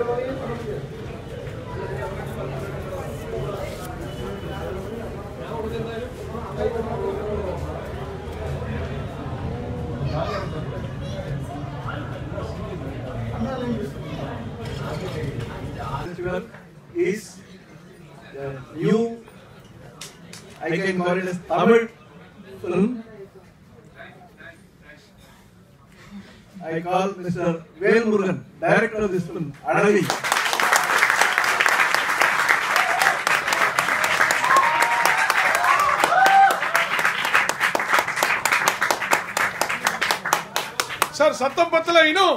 festival is the new, I can call it as Tamil film. I call Mr. Vel Murugan, director of this film, Adavi. Sir சத்தம் பத்தல இன்னும்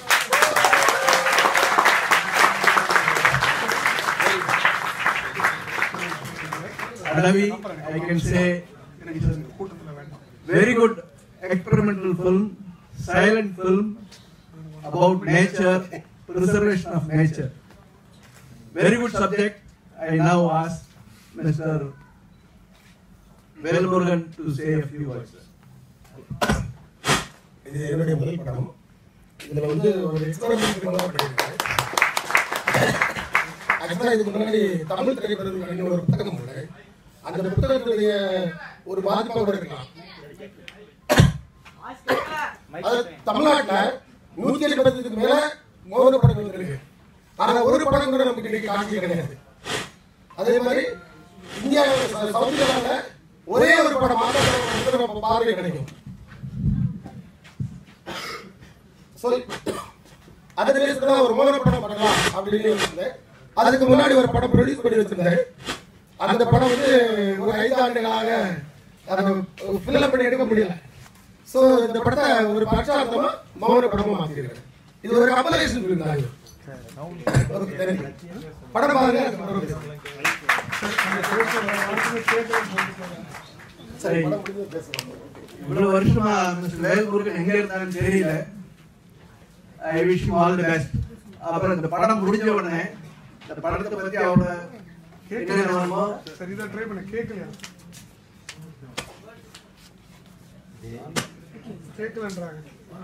Adavi, I can say, is a very good experimental film, silent film about nature, preservation of nature. Very good subject. I now ask Mr. Velmurugan to say a few words. இது என்னுடைய முதல் படம் இதுல வந்து ஒரு எக்ஸ்பெரிமெண்ட் பண்ணியிருக்கேன் ஆக்சுவலா இதுக்கு முன்னாடி தமிழ் திரைப்படத்தில் ஒரு புத்தகம் உண்டு அந்த புத்தகத்துடைய ஒரு பாதிப்பாக கூட இருக்கலாம் அது தமிழ்நாட்டுல நூத்தி எழுபதுக்கு மேல மோகன படங்கள் இருக்கு ஆனா ஒரு படம் கூட நமக்கு இன்னைக்கு காட்சி கிடையாது அதே மாதிரி இந்தியா சவுத் இந்தியாவில் ஒரே ஒரு படம் மாநில நம்ம பார்வை கிடைக்கும் சொல்லி அதை ரிலீஸ் பண்ணா ஒரு மோகன படம் பண்ணலாம் அப்படின்னு இருந்தேன் அதுக்கு முன்னாடி ஒரு படம் ப்ரொடியூஸ் பண்ணி வச்சிருந்தேன் அந்த படம் வந்து ஒரு ஐந்து ஆண்டுகளாக அதை ஃபில்அப் பண்ணி எடுக்க முடியல ஸோ இந்த படத்தை ஒரு பட்சார்த்தமா மௌன படமா மாத்திருக்கேன் இது ஒரு கம்பலேஷன் ஃபிலிம் தான் இது. ஒரு தெரியும். படம் பாருங்க அதுக்கப்புறம் பேசுங்க. சரி படம் முடிஞ்சு பேசுவோம் இவ்வளவு வருஷமா மிஸ்டர் வேல்முருகன் எங்க இருந்தாங்கன்னு தெரியல I wish all the best அப்புறம் இந்த படம் முடிஞ்ச உடனே இந்த படத்தை பத்தி அவரோட என்ன வேணுமோ சரி இதை ட்ரை பண்ண கேட்கலையா கேட்கலன்றாங்க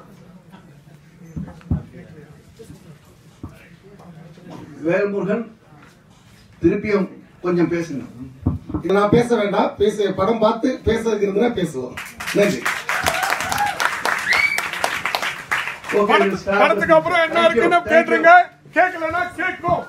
வேல்முருகன் திருப்பியும் கொஞ்சம் பேசுங்க இது நான் பேச வேண்டாம் பேச படம் பார்த்து பேசுறதுக்கு இருந்தா பேசுவோம் நன்றி Okay, we'll start with- படத்துக்கு அப்புறம் என்ன Thank you, இருக்குன்னு thank you. கேட்டுருங்க கேட்கலன்னா கேட்கும்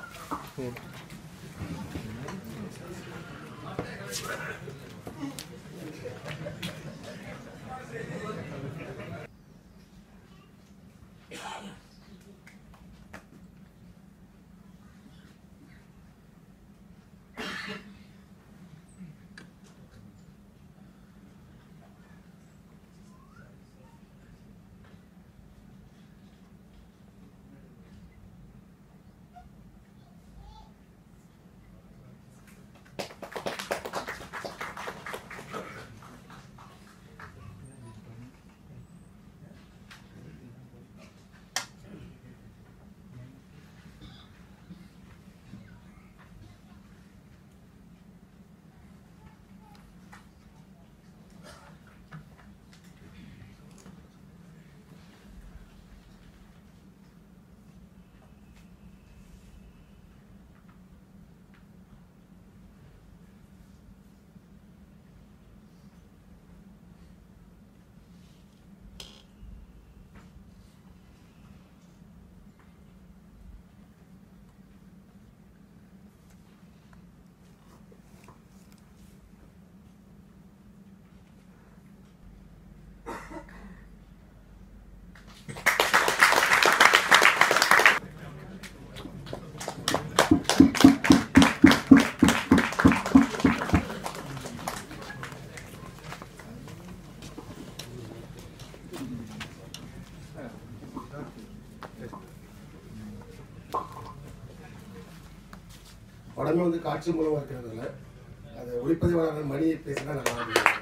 படமே வந்து காட்சி மூலமா இருக்கிறதுனால அது ஒளிப்பதிவாளர் மணி பேசினா நல்லா இருக்கும்.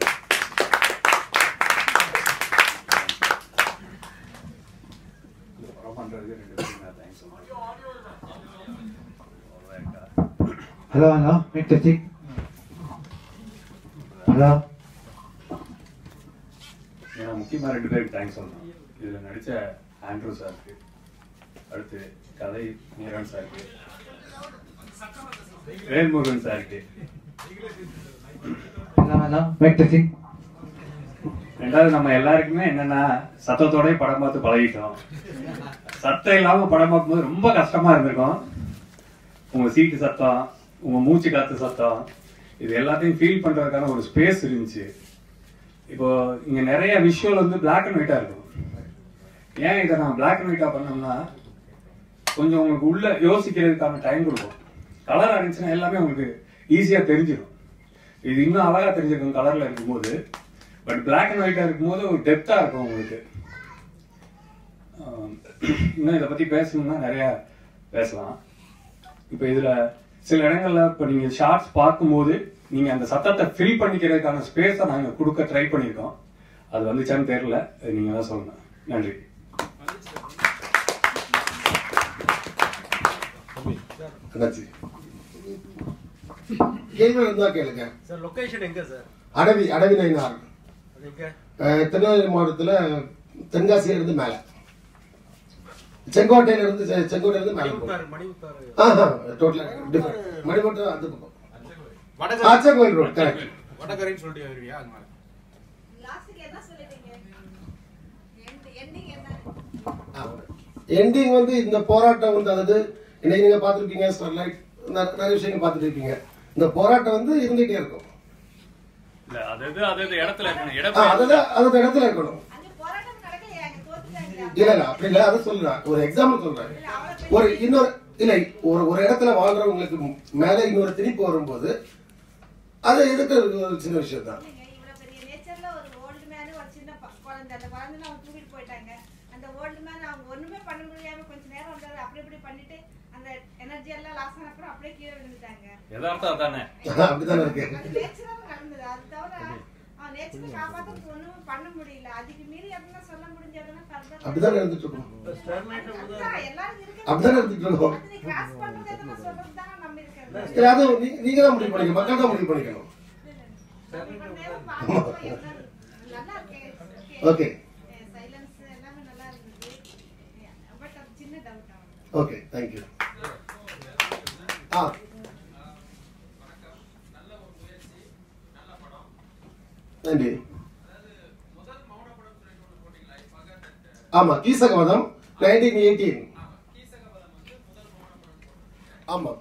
Hello hello mic testing hello ஏன்னா முக்கியமாக ரெண்டு பேருக்கு தேங்க்ஸ் சொல்லணும் இதில் நடித்த ஆண்ட்ரூ சாருக்கு அடுத்து கதை நீரன் சாருக்கு வேல்முருகன் சாருக்கு Hello, hello. Mic testing. ரெண்டாவது நம்ம எல்லாருக்குமே என்னன்னா சத்தத்தோட படம் பார்த்து பழகிட்டோம் சத்தம் இல்லாம படம் பார்க்கும்போது ரொம்ப கஷ்டமா இருந்திருக்கும் உங்க சீட்டு சத்தம் உங்க மூச்சு காத்து சத்தம் இது எல்லாத்தையும் ஃபீல் பண்றதுக்கான ஒரு ஸ்பேஸ் இருந்துச்சு இப்போ இங்க நிறைய விஷுவல் வந்து Black அண்ட் ஒயிட்டா இருக்கும் ஏன் இதை நான் Black அண்ட் ஒயிட்டா பண்ணோம்னா கொஞ்சம் உங்களுக்கு உள்ள யோசிக்கிறதுக்கான டைம் கொடுக்கும் கலர் இருந்துச்சுன்னா எல்லாமே உங்களுக்கு ஈஸியா தெரிஞ்சிடும் இது இன்னும் அழகா தெரிஞ்சிருக்கும் கலர்ல இருக்கும்போது பட் Black அண்ட் ஒயிட்டா இருக்கும்போது ஒரு டெப்தா இருக்கும் உங்களுக்கு ஆஹ் இன்னும் இதை பத்தி பேசணும்னா நிறைய பேசலாம் இப்போ இதுல சில இடங்கள்ல இப்போ நீங்க ஷார்ட்ஸ் பார்க்கும்போது நீங்க அந்த சத்தத்தை ஃபில் பண்ணிக்கிறதுக்கான ஸ்பேஸை நாங்க கொடுக்க ட்ரை பண்ணியிருக்கோம் அது வந்துச்சான்னு தெரியல அது நீங்க தான் சொல்லணும் நன்றி அண்ணாச்சி கேள்வி இருந்தா கேளுங்க சார் லொகேஷன் எங்க சார் அடவி அடவி நயினார் அது எங்க அஹ், திருநெல்வேலி மாவட்டத்துல தென்காசியில இருந்து மேல செங்கோட்டையில இருந்து செ- செங்கோட்டையில இருந்து மேல மணிமுத்தாறு மணிமுத்தாறு ஆஹா டோட்டலா டிஃபரெண்ட் மணிமட்டம் அந்த பக்கம் ஆச்சங்கோயில் ரோட் கரெக்ட் வடகரைன்னு சொல்லிட்டு வருவியா அது மாதிரி லாஸ்ட்டுக்கு என்ன சொல்லிட்டீங்க எண்டிங் என்ன எண்டிங் வந்து இந்த போராட்டம் வந்து அதாவது இன்னைக்கு நீங்க பார்த்துருப்பீங்க ஸ்டெர்லைட் நெ- நிறைய விஷயங்கள் பார்த்துட்டு இருப்பீங்க இந்த போராட்டம் வந்து இருந்துகிட்டே இருக்கும் இல்ல அது அது இடத்துல இருக்கணும் ஆ, அதுதான் அந்த இடத்துல இருக்கணும் அங்க போராட்டம் நடக்கலையா அங்க தோத்துட்டாங்க இல்ல இல்ல அப்படி இல்ல அதை சொல்றேன் ஒரு எக்ஸாம்பிள் சொல்றேன் ஒரு இன்னொரு இல்ல ஒரு ஒரு இடத்துல வாழ்றவங்களுக்கு மேல இன்னொரு திணிப்பு வரும்போது அதை எதிர்க்கிறது ஒரு சின்ன விஷயம் தான் இல்லைங்க, இவ்வளவு பெரிய நேச்சர்ல ஒரு ஓல்டு மேனு ஒரு சின்ன ப- குழந்தை அந்த குழந்தை அவங்க தூக்கிட்டு போயிட்டாங்க அந்த ஓல்டு மேன் அவங்க ஒண்ணுமே பண்ண முடியாம கொஞ்ச நேரம் வந்தாரு அப்படி இப்படி பண்ணிட்டு அந்த எனர்ஜி எல்லாம் லாஸ் ஆன அப்புறம் அப்படியே கீழே விழுந்துட்டாங்க யதார்த்தம் தானே அப்படித்தானே இருக்கு அது நேச்சுரலா நடந்தது அது தவிர அவன் நேச்சரை காப்பாத்த ஒண்ணும் பண்ண முடியல அதுக்கு மீறி அப்படின்னா சொல்ல முடிஞ்சதுன்னா further- அப்படிதான் இருந்துட்டு இருக்கோம் அதுதான், எல்லாரும் இருக்கிறது அப்படிதான் இருந்துட்டு இருக்கோம் அது நீ cross பண்றது எதுனா சொல்றது தானே நம்ம இருக்கிறது சரி, அது நீ- நீங்க தான் முடிவு பண்ணிக்கணும் மக்கள் தான் முடிவு பண்ணிக்கணும் இவ்வளவு நேரம் பார்த்தப்போ என்ன- நல்லா இருக்கே ஓகே சைலன்ஸ் எல்லாமே நல்லா இருந்தது பட் அது சின்ன டவுட் ஆகும் ஓகே தேங்க்யூ ஆ நன்றி ஆமா கீசகவதம் நைன்டீன் எயிட்டீன் ஆமா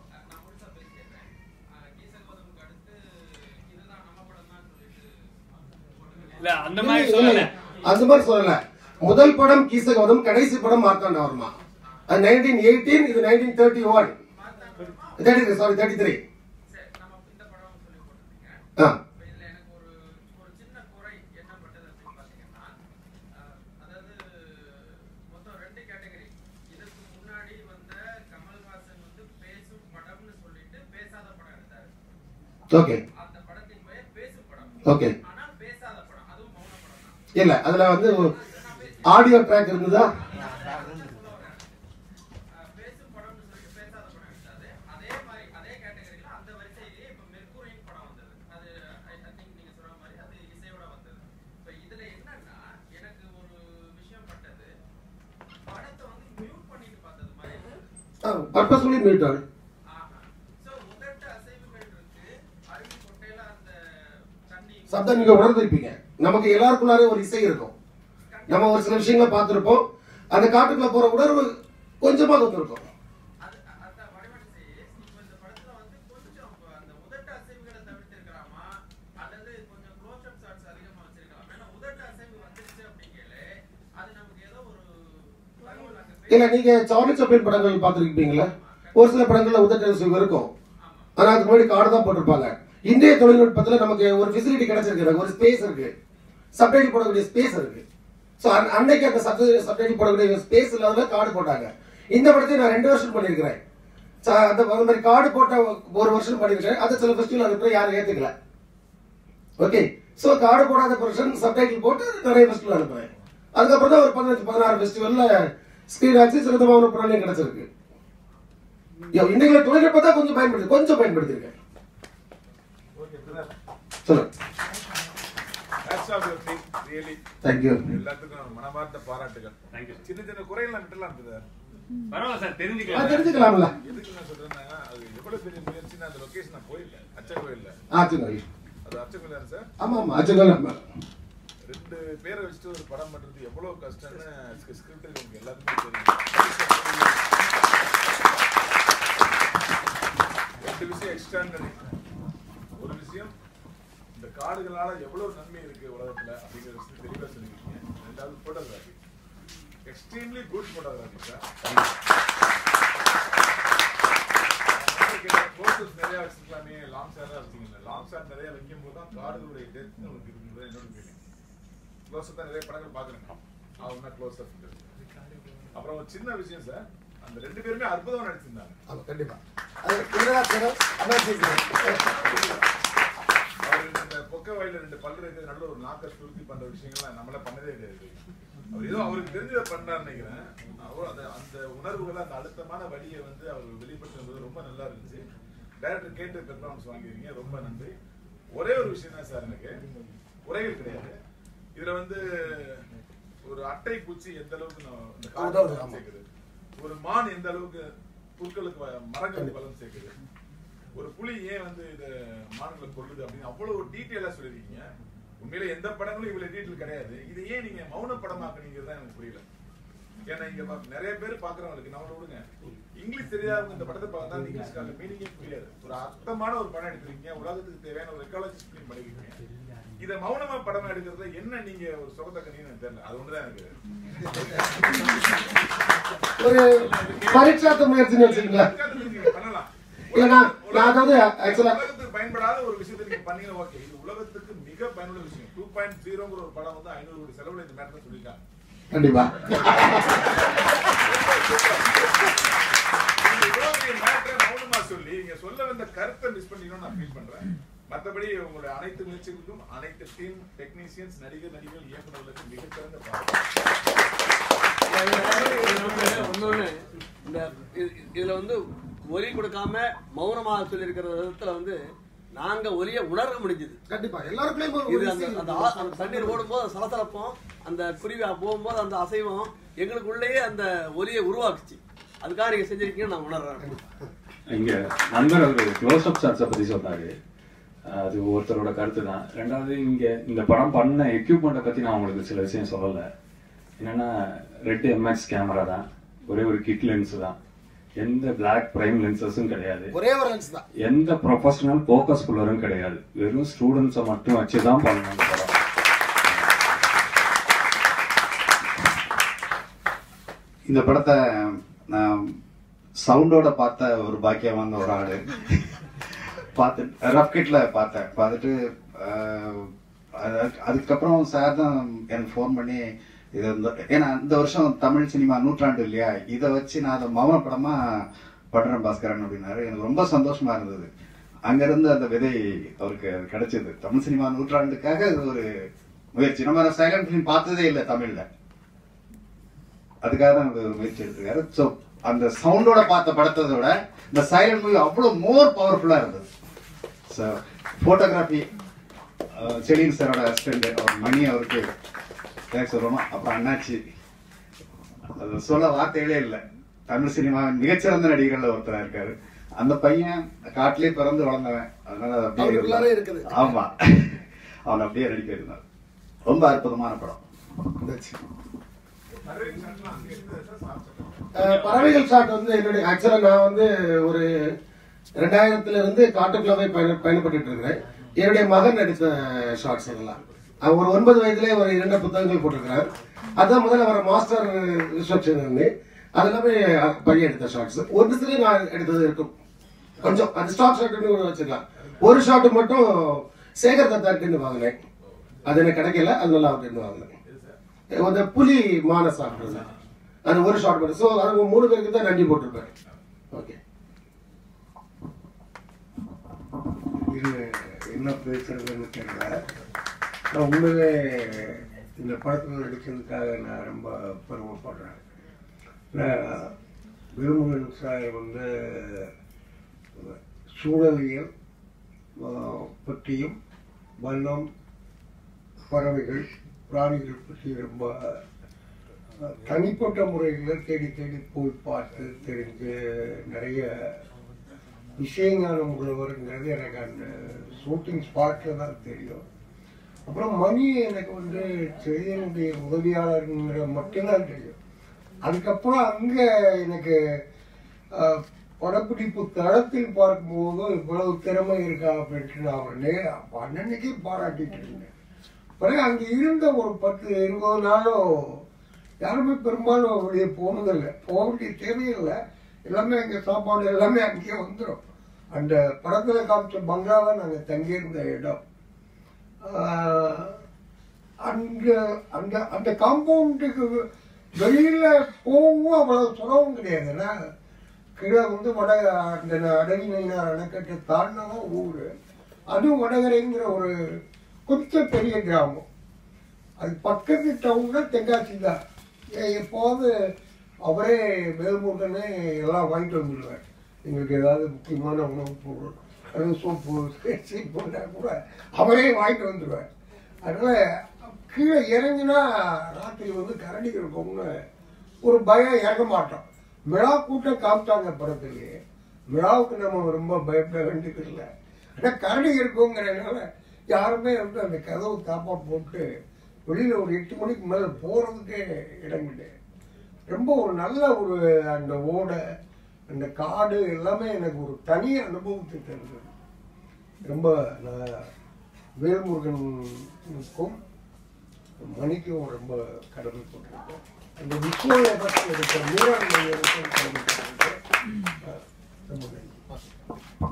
இல்ல அந்த மாதிரி இல்ல, சொல்லல இல்ல, அந்த மாதிரி சொல்லல முதல் படம் கீசகவதம் கடைசி படம் மார்த்தாண்டவர்மா அது நைன்டீன் எயிட்டீன் இது nineteen thirty one thirty sorry thirty three ஆ இதுல எனக்கு ஒரு ஒரு சின்ன குறை என்ன பட்டது அப்படின்னு பாத்தீங்கன்னா அஹ், அதாவது மொத்தம் ரெண்டு கேட்டகரி இதுக்கு முன்னாடி வந்த கமல்ஹாசன் வந்து பேசும் படம்னு சொல்லிட்டு பேசாத படம் எடுத்தாரு ஓகே அந்த படத்தின் பெயர் பேசும் படம் ஓகே ஆனா பேசாத படம் அதுவும் மௌன படம் தான் இல்ல அதுல வந்து ஆடியோ ட்ராக் இருந்ததா அஹ், பேசும் படம்னு சொல்லிட்டு பேசாத படம் எடுத்தாரு அதே மாதிரி அதே கேட்டகரியில அந்த வரிசையிலேயே இப்ப மெர்குரின் படம் வந்தது அது ஐ திங்க் நீங்க சொன்ன மாதிரி அது இசையோட வந்தது இப்ப இதுல என்னன்னா எனக்கு ஒரு விஷயம் பட்டது படத்தை வந்து மியூட் பண்ணிட்டு பார்த்தது மாதிரி இருந்தது பர்பஸ்ஃபுல்லி மீட்டர் ஆஹா சோ உதட்ட அசைவுகள் இருக்கு அருவி கொட்டையில அந்த தண்ணி சப்தம் நீங்க உணர்ந்திருப்பீங்க நமக்கு எல்லாருக்குள்ளாரே ஒரு இசை இருக்கும் நம்ம ஒரு சில விஷயங்களை பார்த்திருப்போம் அந்த காட்டுக்குள்ள போற உணர்வு கொஞ்சமா இருக்கும் அது அந்த வடிவம் செய்ய இப்போ இந்த படத்துல வந்து கொஞ்சம் அந்த உதட்ட அசைவுகளை தவிர்த்திருக்கலாமா அல்லது கொஞ்சம் க்ளோஸ் அப் ஷாட்ஸ் அதிகமா வச்சிருக்கலாம் ஏன்னா உதட்ட அசைவு வந்துருச்சு அப்படிங்கலே அது நமக்கு ஏதோ ஒரு தகவல் அங்க இல்ல நீங்க சார்லி சாப்ளின் படங்கள் பார்த்திருப்பீங்களா ஒரு சில படங்கள்ல உதட்ட இசை இருக்கும் ஆனா அதுக்கு முன்னாடி கார்டு தான் போட்டிருப்பாங்க இந்திய தொழில்நுட்பத்துல நமக்கு ஒரு ஃபெசிலிட்டி கிடைச்சிருக்கு ஒரு ஸ்பேஸ் இருக்கு சப்டைட்டில் போடக்கூடிய ஸ்பேஸ் இருக்கு ஸோ அன்னைக்கு அந்த சப் சப்டைட்டில் போடக்கூடிய ஸ்பேஸ் இல்லாத கார்டு போட்டாங்க இந்த படத்தை நான் ரெண்டு வருஷம் பண்ணியிருக்கிறேன் ச- அந்த அந்த மாதிரி கார்டு போட்ட ஒரு வருஷம் பண்ணியிருக்கேன் அது சில ஃபெஸ்டிவல் அதுக்கப்புறம் யாரும் ஏத்துக்கல ஓகே ஸோ கார்டு போடாத பர்சன் சப்டைட்டில் போட்டு நிறைய ஃபெஸ்டிவல் அனுப்புறேன் அதுக்கப்புறம் தான் ஒரு பதினஞ்சு பதினாறு ஃபெஸ்டிவல்ல ஸ்கிரீன் ஆச்சு சிறந்தமான பிராணியம் கிடைச்சிருக்கு யோ, இன்னைக்கு தொழில்நுட்பத்தை கொஞ்சம் பயன்படுத்தி கொஞ்சம் பயன்படுத்திருக்கேன் சொல்லுங்க Hats off your team, really. Thank you எல்லாத்துக்கும் மனமார்ந்த பாராட்டுகள் Thank you. சின்ன சின்ன குறையெல்லாம் விட்டுலாம் இருக்குது பரவாயில்ல சார் ஆ, தெரிஞ்சுக்கலாம் தெரிஞ்சுக்கலாம்ல எதுக்கு நான் சொல்றேன்னா அது எவ்வளவு பெரிய முயற்சி அந்த லொகேஷன் நான் போயிருக்கேன் அச்சகோயில்ல ஆச்சுங்க அது அச்சகோயில் சார் ஆமா ஆமா ஆச்சுங்க ரெண்டு பேரை வச்சுட்டு ஒரு படம் பண்றது எவ்வளவு கஷ்டம்னு ஸ்கிரிப்ட் உங்களுக்கு எல்லாத்துக்குமே தெரியும் ரெண்டு விஷயம் எக்ஸ்ட்ரானரி ஒரு விஷயம் இந்த காடுகளால எவ்வளவு நன்மை இருக்கு உலகத்துல அப்படிங்கிற விஷயம் தெளிவா சொல்லிருக்கீங்க ரெண்டாவது photography extremely good photography sir posters நிறைய வச்சிருக்கலாமே லாங் ஷாட் வச்சிருக்கீங்க லாங் ஷாட் நிறைய வைக்கும் போது தான் காடுகளுடைய டெத் உங்களுக்கு இருக்குங்கிறது என்னோட ஃபீலிங் க்ளோஸ் தான் நிறைய படங்கள் பாக்குறேன் அவங்க க்ளோஸ் அப் அப்புறம் ஒரு சின்ன விஷயம் சார் அந்த ரெண்டு பேருமே அற்புதமா நடிச்சிருந்தாங்க ஆமா கண்டிப்பா அது என்னடா சார் அதான் கேக்குறேன். அவர் இந்த பொக்க வாயில ரெண்டு பல்லு இருக்கிறது நல்ல ஒரு நாக்க சுருத்தி பண்ற விஷயங்கள்லாம் நம்மள பண்ணதே கிடையாது அவர் ஏதோ அவருக்கு தெரிஞ்சதை பண்ணான்னு நினைக்கிறேன் அவர் அந்த அந்த உணர்வுகளை அந்த அழுத்தமான வழியை வந்து அவர் வெளிப்படுத்தும் ரொம்ப நல்லா இருந்துச்சு டைரக்டர் கேட்டு பெர்ஃபார்மன்ஸ் வாங்கியிருக்கீங்க ரொம்ப நன்றி ஒரே ஒரு விஷயம் தான் சார் எனக்கு உரைகள் கிடையாது இதுல வந்து ஒரு அட்டை பூச்சி எந்த அளவுக்கு நான் இந்த அதாவது, காடு ஆமா. சேர்க்குது ஒரு மான் எந்த அளவுக்கு புற்களுக்கு வ- மரங்களுக்கு பலம் சேர்க்குது ஒரு புலி ஏன் வந்து இத மான்களை கொல்லுது அப்படின்னு அவ்வளவு டீட்டெயிலா சொல்லிருக்கீங்க உண்மையில எந்த படங்களும் இவ்வளவு டீட்டெயில் கிடையாது இது ஏன் நீங்க மௌன படமாக்குனீங்கிறது தான் எனக்கு புரியல ஏன்னா இங்க பா- நிறைய பேர் பாக்குறவங்களுக்கு நம்மள விடுங்க இங்கிலீஷ் தெரியாதவங்க இந்த படத்தை பார்த்தா அந்த இங்கிலீஷ்கான மீனிங்கே புரியாது ஒரு அர்த்தமான ஒரு படம் எடுத்திருக்கீங்க உலகத்துக்கு தேவையான ஒரு எக்காலஜிஸ்ட் ஃபிலிம் பண்ணிருக்கீங்க இத மௌனமா படம் எடுக்கிறதுல என்ன நீங்க ஒரு சுகத்தக்கணின்னு எனக்கு தெரியல அது ஒண்ணுதான் எனக்கு ஒரு பரீட்சாத்த முயற்சின்னு வச்சுக்கீங்களா நீங்க பண்ணலாம் இல்ல நான் நான் அதாவது ஆக்சுவலா உலகத்துக்கு பயன்படாத ஒரு விஷயத்தை நீங்க பண்ணீங்க ஓகே இது உலகத்துக்கு மிக பயனுள்ள விஷயம் டூ பாயிண்ட் ஜீரோங்கிற ஒரு படம் வந்து ஐநூறு கோடி செலவுல இந்த மேட்டர் சொல்லியிருக்காங்க கண்டிப்பா நீங்க இவ்வளவு பெரிய மேட்டரை மௌனமா சொல்லி நீங்க சொல்ல வந்த கருத்தை மிஸ் பண்ணிக்கணும்னு நான் ஃபீல் பண்றேன் மத்தபடி உங்களுடைய அனைத்து முயற்சிகளுக்கும் அனைத்து டீம் டெக்னீசியன்ஸ் நடிகர் நடிகர்கள் இயக்குநர்களுக்கு மிகச்சிறந்த பாராட்டு ஒன்னொன்னு இந்த இது- இதுல வந்து ஒலி கொடுக்காம மௌனமாக சொல்லியிருக்கிற விதத்துல வந்து நாங்க ஒலிய உணர முடிஞ்சது கண்டிப்பா எல்லாருக்குள்ளேயும் ஒரு இது அந்த விஷயம் அந்த இருக்கு. ஆ- அந்த தண்ணீர் ஓடும்போது அந்த சலசலப்பம் அந்த குருவி போகும்போது அந்த அசைவம் எங்களுக்குள்ளேயே அந்த ஒலியை உருவாக்குச்சு அதுக்காக நீங்க செஞ்சிருக்கீங்கன்னு நான் உணர்றேன் இங்க நண்பர் அவர் க்ளோஸ் அப் ஷாட்ஸை பத்தி சொன்னாரு அது ஒருத்தரோட கருத்து தான் ரெண்டாவது இங்க இந்த படம் பண்ண எக்யூப்மெண்ட்டை பத்தி நான் உங்களுக்கு சில விஷயம் சொல்லல என்னன்னா ரெட் எம்எக்ஸ் கேமரா தான் ஒரே ஒரு கிட் லென்ஸ் தான் எந்த பிளாக் பிரைம் லென்சஸும் கிடையாது ஒரே ஒரு லென்ஸ் தான் எந்த ப்ரொஃபஷனல் ஃபோக்கஸ் புல்லரும் கிடையாது வெறும் ஸ்டூடெண்ட்ஸை மட்டும் வச்சு தான் பண்ணணும் இந்த படம் இந்த படத்தை நான் சவுண்டோட பார்த்த ஒரு பாக்கியமான ஒரு ஆளு பார்த்து ரஃப் கிட்ல பார்த்தேன் பார்த்துட்டு ஆஹ், அது- அதுக்கப்புறம் சார் தான் எனக்கு ஃபோன் பண்ணி இது இந்த ஏன்னா இந்த வருஷம் தமிழ் சினிமா நூற்றாண்டு இல்லையா இதை வச்சு நான் அதை மௌன படமா படுறேன் பாஸ்கரன் அப்படின்னாரு எனக்கு ரொம்ப சந்தோஷமா இருந்தது அங்கிருந்து அந்த விதை அவருக்கு அது கிடைச்சது தமிழ் சினிமா நூற்றாண்டுக்காக அது ஒரு முயற்சி நம்ம சைலண்ட் ஃபிலிம் பார்த்ததே இல்லை தமிழ்ல அதுக்காக தான் ஒரு முயற்சி எடுத்திருக்காரு ஸோ அந்த சவுண்டோட பார்த்த படத்தை விட இந்த சைலண்ட் மூவி அவ்வளோ மோர் பவர்ஃபுல்லாக இருந்தது ஸோ ஃபோட்டோகிராஃபி செலின் சாரோட அசிஸ்டன்ட் அவர் மணி அவருக்கு தேங்க்ஸ் சொல்லணும் அப்புறம் அண்ணாச்சி அது சொல்ல வார்த்தைகளே இல்லை தமிழ் சினிமாவின் மிகச்சிறந்த நடிகர்கள்ல ஒருத்தரா இருக்காரு அந்த பையன் காட்டிலே பிறந்து வளர்ந்தவன் அதனால அது அப்படியே அவருக்குள்ளாரே இருந்தான். இருக்குது. ஆமா அவன் அப்படியே நடிக்க இருந்தார் ரொம்ப அற்புதமான படம் இந்தாச்சு. நிறைய சட்டம்லாம் அங்க இருந்தது சார் சாப்பிட்டேன் அஹ், பறவைகள் ஷாட் வந்து என்னுடைய ஆக்சுவலா நான் வந்து ஒரு ரெண்டாயிரத்துல இருந்து காட்டுக்குள்ளவே பயண பயணப்பட்டு இருக்கிறேன் என்னுடைய மகன் நடித்த ஷார்ட்ஸ் எல்லாம் அவன் ஒரு ஒன்பது வயதுல ஒரு இரண்டு புத்தகங்கள் போட்டிருக்கிறார் அதான் முதல்ல வர மாஸ்டர் இன்ஸ்ட்ரக்ஷன் இருந்து அது எல்லாமே பையன் எடுத்த ஷார்ட்ஸ் ஒரு சில நான் எடுத்தது இருக்கும் கொஞ்சம் அது ஸ்டாக் ஷாட்னு கூட வச்சுக்கலாம் ஒரு ஷாட் மட்டும் சேகர் தத்தார்ட்டு வாங்கினேன் அது எனக்கு கிடைக்கல அது நல்லா அவர்கிட்ட வாங்கினேன் அந்த புலி மான சாப்பிடுறது அது ஒரு ஷார்ட் மட்டும் ஸோ அது மூணு பேருக்கு தான் நன்றி போட்டிருப்பேன் ஓகே இது என்ன பேசுறதுன்னு தெரியல நான் உண்மையிலே இந்த படத்தில் நடிச்சதுக்காக நான் ரொம்ப பெருமைப்படுறேன் நான் விரும்புகிறேன் சார் வந்து சூழலியல் ஆஹ், பற்றியும் வண்ணம் பறவைகள் பிராணிகள் பற்றி ரொம்ப தனிப்பட்ட முறையில் தேடி தேடி போய் பார்த்து தெரிஞ்சு நிறைய விஷயஞானம் உள்ளவருங்கிறது எனக்கு அந்த ஷூட்டிங் ஸ்பாட்டில் தான் தெரியும் அப்புறம் மணி எனக்கு வந்து செய்தியினுடைய உதவியாளருங்கிற மட்டும்தான் தெரியும் அதுக்கப்புறம் அங்கே எனக்கு அஹ், படப்பிடிப்பு தளத்தில் பார்க்கும்போது இவ்வளவு திறமை இருக்கா அப்படின்ட்டு நான் அவனே அன்னன்னைக்கே பாராட்டிட்டு இருந்தேன் பிறகு அங்கே இருந்த ஒரு பத்து இருபது நாளும் யாருமே பெரும்பாலும் வெளியே போனதில்லை போக வேண்டிய தேவையில்லை எல்லாமே அங்கே சாப்பாடு எல்லாமே அங்கேயே வந்துடும் அந்த படத்தில் காமிச்ச பங்களாவை நாங்கள் தங்கியிருந்த இடம் ஆஹ், அந்த அந்த அந்த காம்பவுண்டுக்கு வெளியில போகவும் அவ்வளவு சுலபம் கிடையாது ஏன்னா கீழே வந்து வட அந்த அடவி நயினார் அணைக்கட்டை தாண்டினதான் ஊர் அதுவும் வடகரைங்கிற ஒரு கொஞ்சம் பெரிய கிராமம் அது பக்கத்து டவுன்னா தென்காசி தான் ஏ- எப்போது அவரே வேல்முருகனே எல்லாம் வாங்கிட்டு வந்துடுவார் எங்களுக்கு ஏதாவது முக்கியமான உணவு பொருள் அது சோப்பு சீப்புனா கூட அவரே வாங்கிட்டு வந்துடுவார் அதனால கீழே இறங்கினா ராத்திரி வந்து கரடி இருக்கும்னு ஒரு பயம் இறங்க மாட்டோம் விழா கூட்டம் காமிச்சாங்க படத்துலயே விழாவுக்கு நம்ம ரொம்ப பயப்பட வேண்டியது இல்லை ஆனால் கரடி இருக்குங்கிறதுனால யாருமே வந்து அந்த கதவு தாப்பா போட்டு வெளியில ஒரு எட்டு மணிக்கு மேல போறதுக்கே இடம் கிடையாது ரொம்ப ஒரு நல்ல ஒரு அந்த ஓடை அந்த காடு எல்லாமே எனக்கு ஒரு தனி அனுபவத்தை தருது ரொம்ப நான் வேல்முருகனுக்கும் மணிக்கும் ரொம்ப கடமைப்பட்டிருக்கேன் அந்த விஷுவல் எஃபெக்ட் எடுத்த மீராண்மையருக்கும் கடமைப்பட்டிருக்கேன் அஹ் ரொம்ப நன்றி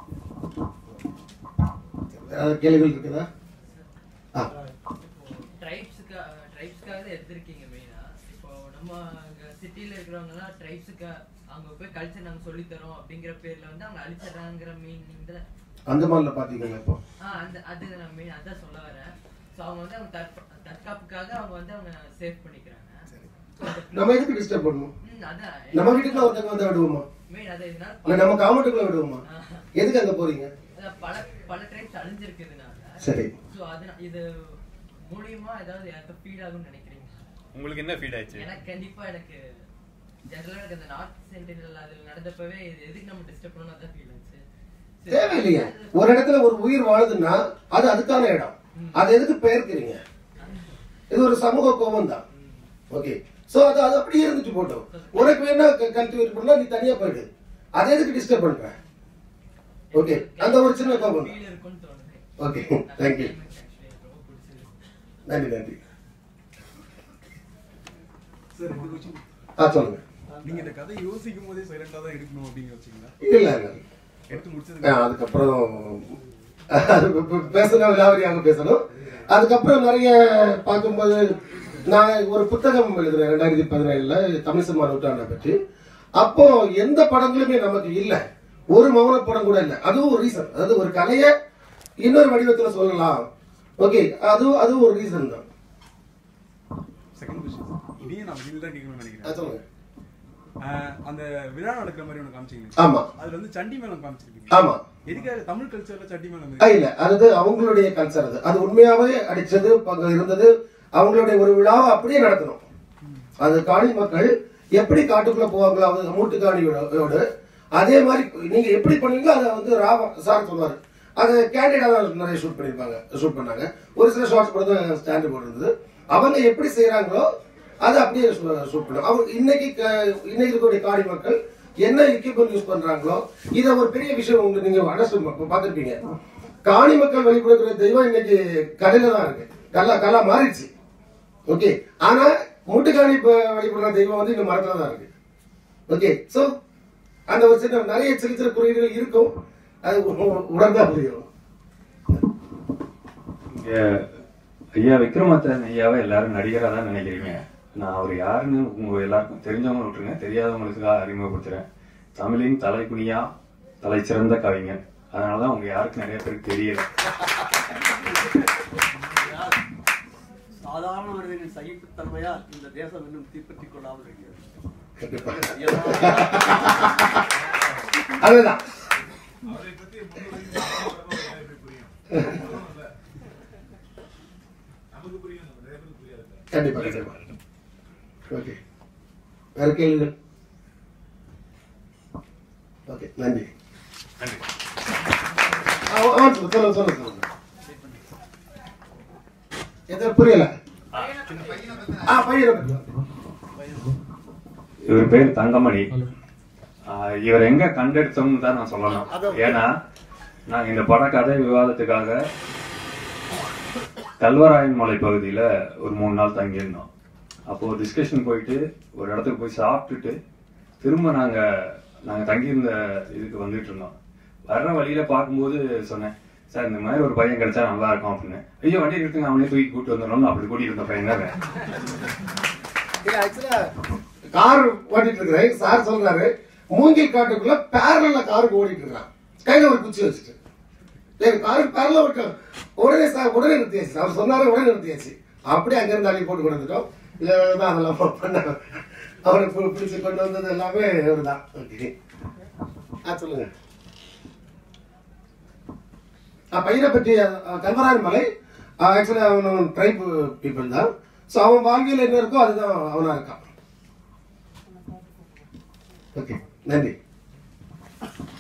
ஏதாவது கேள்விகள் இருக்குதா ஆ ட்ரைப்ஸுக்கு ட்ரைப்ஸ்க்காக தான் எடுத்திருக்கீங்க மெயினா இப்போ நம்ம அங்க சிட்டில இருக்கிறவங்கலாம் ட்ரைப்ஸுக்கு அங்க போய் கல்ச்சர் நாங்க சொல்லித் தரோம் அப்படிங்கிற பேர்ல வந்து அவங்க அழிச்சிடறாங்கிற மீனிங் தான் அந்தமான்ல பாத்தீங்களா இப்போ ஆ அந்த அது நான் மெயின் அதான் சொல்ல வரேன் ஸோ அவங்க வந்து அவங்க தற்கா- தற்காப்புக்காக அவங்க வந்து அவங்க சேவ் பண்ணிக்கிறாங்க நம்ம எதுக்கு டிஸ்டர்ப் பண்ணணும் ம், அதான் நம்ம வீட்டுக்குள்ள ஒருத்தங்க வந்தா விடுவோமா மெயின் அதை இதனால இல்ல நம்ம காமெண்ட்டுக்குள்ள விடுவோமா எதுக்கு அங்க போறீங்க அதான் பல பல ட்ரைப்ஸ் அழிஞ்சிருக்குதுனால சரி. ஸோ அது இது மூலியமா ஏதாவது யாருக்கும் ஃபீல் ஆகும்னு நினைக்கிறீங்க உங்களுக்கு என்ன ஃபீல் ஆயிடுச்சு எனக்கு கண்டிப்பா எனக்கு ஜெனரலா எனக்கு அந்த நார்த் சென்டினல் அதுல நடந்தப்பவே இது எதுக்கு நம்ம டிஸ்டர்ப் பண்ணணும் அதான் ஃபீல் ஆச்சு சரி, தேவையில்லையே ஒரு இடத்துல ஒரு உயிர் வாழுதுன்னா அது அதுக்கான இடம் அது எதுக்கு பெயர்க்கிறீங்க இது ஒரு சமூக கோபம் தான் ஓகே சோ அது அது அப்படியே இருந்துட்டு போட்டோம் உனக்கு வேணா கல்டிவேட் பண்ணா நீ தனியா போயிடு அதை எதுக்கு டிஸ்டர்ப் பண்ற ஓகே அந்த ஒரு சின்ன கோபம் ஃபீல் இருக்கும்னு தோணுது ஓகே தேங்க்யூ நன்றி நன்றி சார் ரெண்டு கொஸ்டின் ஆ சொல்லுங்க நீங்க இந்த கதை யோசிக்கும் போதே சைலண்டா தான் எடுக்கணும் அப்படின்னு வச்சீங்களா இல்ல இல்ல எடுத்து ஆ, முடிச்சது அதுக்கப்புறம் அது இப்ப- இப்ப பேசணும் விலாவரியாக பேசணும் அதுக்கப்புறம் நிறைய பார்க்கும்போது நான் ஒரு புத்தகம் எழுதுறேன் ரெண்டாயிரத்தி பதினேழுல தமிழ் சினிமா நூற்றாண்டை பற்றி அப்போ எந்த படங்களுமே நமக்கு இல்லை ஒரு மௌன படம் கூட இல்லை அதுவும் ஒரு ரீசன் அதாவது ஒரு கலையை இன்னொரு வடிவத்துல சொல்லலாம் ஓகே அதுவும் அதுவும் ஒரு ரீசன் தான் செகண்ட் கொஸ்டின் இதையும் நான் வெளியில தான் கேட்கணும்னு ஆ, நினைக்கிறேன் சொல்லுங்க ஆஹ், அந்த விழா நடக்கிற மாதிரி ஒன்று காமிச்சீங்க ஆமா. அதுல வந்து சண்டி மேளம் காமிச்சிருக்கீங்க ஆமா. எதுக்காக தமிழ் கல்ச்சர்ல சண்டி மேளம் ஆ, இல்ல அது அவங்களுடைய கல்ச்சர் அது அது உண்மையாவே அடிச்சது அங்க இருந்தது அவங்களுடைய ஒரு விழாவை அப்படியே நடத்தணும் அது காணி மக்கள் எப்படி காட்டுக்குள்ள போவாங்களோ அவங்க மூட்டு காணியோடு அதே மாதிரி நீங்க எப்படி பண்ணுவீங்களோ அதை வந்து ராவ சார் சொன்னாரு அதை கேண்டிடா தான் நிறைய ஷூட் பண்ணிருப்பாங்க ஷூட் பண்ணாங்க ஒரு சில ஷார்ட்ஸ் கூட தான் ஸ்டாண்டு போட்டிருந்தது அவங்க எப்படி செய்யறாங்களோ அதை அப்படியே ஷூட் பண்ணுவாங்க அவங்க இன்னைக்கு க- இன்னைக்கு இருக்கக்கூடிய காணி மக்கள் என்ன எக்யூப்மெண்ட் யூஸ் பண்றாங்களோ இதை ஒரு பெரிய விஷயம் உங்களுக்கு நீங்க அண்டர்ஸ்டாண்ட் பார்த்துருப்பீங்க காணி மக்கள் வழிபடுகிற தெய்வம் இன்னைக்கு கலையில தான் இருக்கு கல்லா கல்லா மாறிடுச்சு ஓகே ஆனா மூட்டுக்காணி ப- வழிபடுற தெய்வம் வந்து இந்த மரத்துல தான் இருக்கு ஓகே சோ அந்த ஒரு சின்ன நிறைய சிறு சிறு குறியீடுகள் இருக்கும் அது உ- உணர்ந்தா புரியும் இங்க ஐயா விக்ரமாத்தன் ஐயாவை எல்லாரும் நடிகரா தான் நினைக்கிறீங்க நான் அவர் யாருன்னு உங்க எல்லாருக்கும் தெரிஞ்சவங்க விட்டுருங்க தெரியாதவங்களுக்கு அறிமுகப்படுத்துறேன் தமிழின் தலைக்குனியா தலை சிறந்த கவிஞர் அதனாலதான் உங்க யாருக்கும் நிறைய பேருக்கு தெரியல சாதாரண மனிதனின் சகிப்புத்தன்மையால் இந்த தேசம் இன்னும் தீப்பற்றிக் கொள்ளாமல் இருக்கிறது அதுதான் அவரை பத்தி முன்னுரையும் புரியும் நமக்கு புரியும் நிறைய பேருக்கு புரியாது கண்டிப்பா கண்டிப்பா ஓகே வேற கேள்விகள் ஓகே நன்றி ஆ, ஆ, சொல்லுங்க சொல்லுங்க சொல்லுங்க சொல்லுங்க எது புரியல ஆ பையனை பத்தி இவர் பேர் தங்கமணி ஆஹ் இவர் எங்க கண்டெடுத்தோம்னு தான் நான் சொல்லணும் ஏன்னா நாங்க இந்த பட கதை விவாதத்துக்காக கல்வராயன் மலை பகுதியில ஒரு மூணு நாள் தங்கியிருந்தோம் அப்போ டிஸ்கஷன் போயிட்டு ஒரு இடத்துக்கு போய் சாப்பிட்டுட்டு திரும்ப நாங்க நாங்க தங்கியிருந்த இதுக்கு வந்துட்டு இருந்தோம் வர்ற வழியில பார்க்கும்போது சொன்னேன் சார் இந்த மாதிரி ஒரு பையன் கிடைச்சா நல்லா இருக்கும் அப்படின்னு ஐயோ வண்டி எடுத்துங்க அவனே தூக்கி கூட்டு வந்துடணும் அப்படி கூட்டிட்டு இருந்த பையன் தான் இவன். இல்ல ஆக்சுவலா கார் ஓட்டிட்டு இருக்கிறேன் சார் சொல்றாரு மூங்கில் காட்டுக்குள்ள பேரல காருக்கு ஓடிட்டு இருக்கான் கையில ஒரு குச்சி வச்சுட்டு எங்க காருக்கு பேரல ஓட்டம் உடனே சார் உடனே நிறுத்தியாச்சு அவர் சொன்னாரு உடனே நிறுத்தியாச்சு அப்படியே அங்க இருந்து அள்ளி போட்டு கொண்டு வந்துட்டோம் இல்ல தான் அதெல்லாம் பண்ண அவரை பு- பிடிச்சு கொண்டு வந்தது எல்லாமே அவர் தான் ஓகே ஆ சொல்லுங்க ஆ, பையனை பற்றி கல்வராயன் மலை ஆக்சுவலி அவன் ட்ரைப் பீப்புள் தான் ஸோ அவன் வாழ்க்கையில் என்ன இருக்கோ அதுதான் அவனா இருக்கான் ஓகே நன்றி